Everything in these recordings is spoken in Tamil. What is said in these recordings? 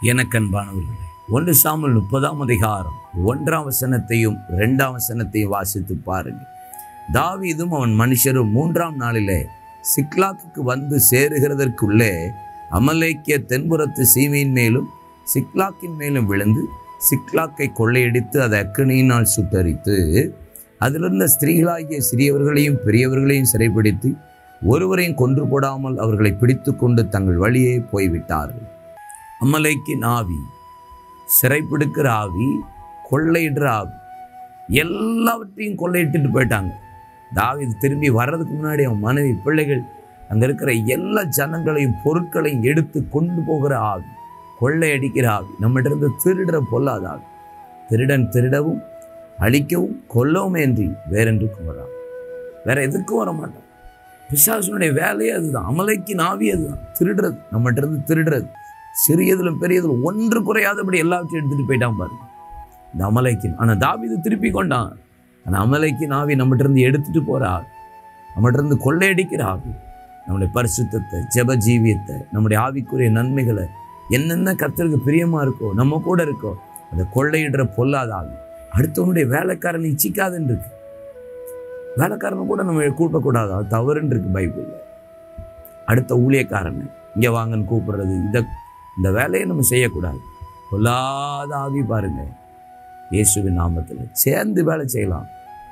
எனக்கன்பானவர்களே ஒன்று சாமல் முப்பதாம் அதிகாரம் ஒன்றாம் வசனத்தையும் இரண்டாம் வசனத்தையும் வாசித்து பாருங்கள் தாவீதும் அவன் மனுஷரும் மூன்றாம் நாளிலே சிக்லாக்குக்கு வந்து சேருகிறதற்குள்ளே அமலேக்கிய தென்புறத்து சீமையின் மேலும் சிக்லாக்கின் மேலும் விழுந்து சிக்லாக்கை கொள்ளையடித்து அதை அக்கினியினால் சுட்டரித்து அதிலிருந்த ஸ்திரீகளாகிய சிறியவர்களையும் பெரியவர்களையும் சிறைப்பிடித்து ஒருவரையும் கொன்று போடாமல் அவர்களை பிடித்து கொண்டு தங்கள் வழியே போய்விட்டார்கள் அமலைக்கின் ஆவி சிறைப்பிடிக்கிற ஆவி கொள்ளையிடுற ஆவி எல்லாவற்றையும் கொள்ளையிட்டுட்டு போயிட்டாங்க தாவீது திரும்பி வர்றதுக்கு முன்னாடி அவன் மனைவி பிள்ளைகள் அங்கே இருக்கிற எல்லா ஜனங்களையும் பொருட்களையும் எடுத்து கொண்டு போகிற ஆவி கொள்ளையடிக்கிற ஆவி நம்மகிட்ட இருந்து திருடுற பொல்லாத ஆவி திருடன் திருடவும் அழிக்கவும் கொல்லவும் என்று வேறென்றுக்கும் வரான் வேற எதுக்கும் வர மாட்டான் பிசாசனுடைய வேலையே அதுதான் அமலைக்கு நாவி அதுதான் திருடுறது நம்மகிட்ட இருந்து திருடுறது சிறியதிலும் பெரியதிலும் ஒன்று குறையாதபடி எல்லாவற்றையும் எடுத்துட்டு போயிட்டான் பாருங்க இந்த அமலைக்கின் ஆனால் தாவீது திருப்பி கொண்டான் ஆனால் அமலைக்கின் ஆவி நம்மகிட்ட இருந்து எடுத்துட்டு போற ஆவி நம்மகிட்ட இருந்து கொள்ளையடிக்கிற ஆவி நம்முடைய பரிசுத்தத்தை ஜெப ஜீவியத்தை நம்முடைய ஆவிக்குரிய நன்மைகளை என்னென்ன கர்த்தருக்கு பிரியமா இருக்கோ நம்ம கூட இருக்கோ அதை கொள்ளையிடுற பொல்லாத ஆவி அடுத்தவனுடைய வேலைக்காரனை இச்சிக்காதுன்னு இருக்கு வேலைக்காரனை கூட நம்ம கூப்பிடக்கூடாது அது தவறுன்னு இருக்கு பைபிளில் அடுத்த ஊழியக்காரனை இங்கே வாங்கன்னு கூப்பிடுறது இதை இந்த வேலையை நம்ம செய்யக்கூடாது பொல்லாத ஆவி பாருங்க இயேசுவின் நாமத்தில் சேர்ந்து வேலை செய்யலாம்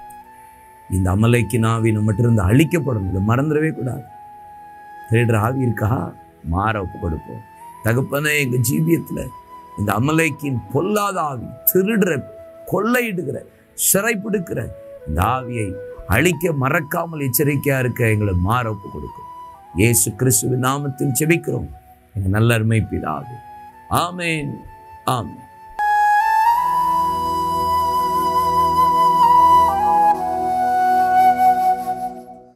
இந்த அமலைக்கு ஆவி நம்மகிட்ட இருந்து அழிக்கப்படணும் இதை மறந்துடவே கூடாது திருடுற ஆவி இருக்கா மாற ஒப்பு கொடுப்போம் தகப்பனே எங்க ஜீவியத்தில் இந்த அமலைக்கின் பொல்லாத ஆவி திருடுற கொள்ளையிடுகிற சிறைப்பிடுக்கிற இந்த ஆவியை அழிக்க மறக்காமல் எச்சரிக்கையா இருக்க எங்களை மாற ஒப்பு கொடுக்கும் இயேசு கிறிஸ்துவின் நாமத்தில் செபிக்கிறோம் எங்க நல்ல அருமை பிதாவே ஆமேன் ஆமென்